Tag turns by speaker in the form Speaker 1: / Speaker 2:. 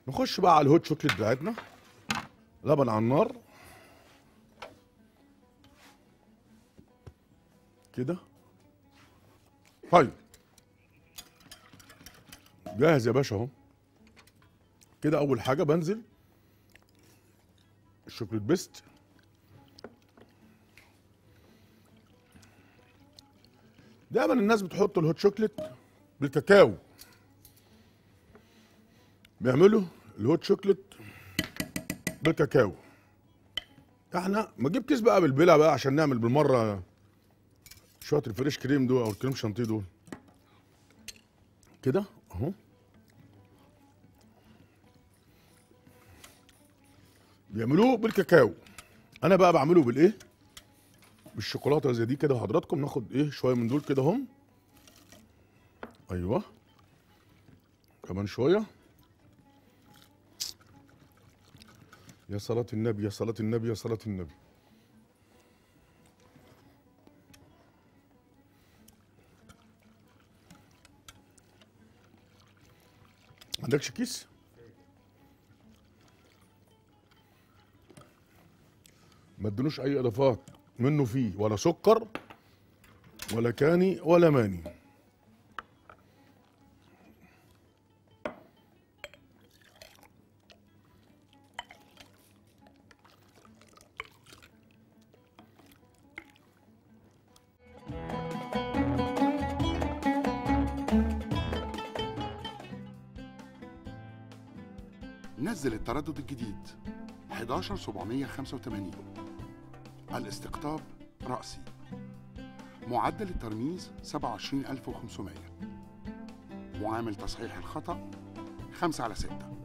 Speaker 1: نخش بقى على الهوت شوكليت بتاعتنا لبن على النار كده طيب جاهز يا باشا اهو كده اول حاجه بنزل الشوكليت بيست دايما الناس بتحط الهوت شوكليت بالكاكاو بيعملوا الهوت شوكليت بالكاكاو احنا ما نجيب كيس بقى بالبلا بقى عشان نعمل بالمره شويه الفريش كريم دول او الكريم شانتيه دول كده اهو بيعملوه بالكاكاو انا بقى بعمله بالايه بالشوكولاته زي دي كده حضراتكم ناخد ايه شويه من دول كده هم ايوه كمان شويه يا صلاة النبي يا صلاة النبي يا صلاة النبي عندكش كيس؟ ما ادنوش اي اضافات منه فيه ولا سكر ولا كاني ولا ماني
Speaker 2: نزل التردد الجديد 11785 الاستقطاب رأسي معدل الترميز 27500 معامل تصحيح الخطأ 5 على 6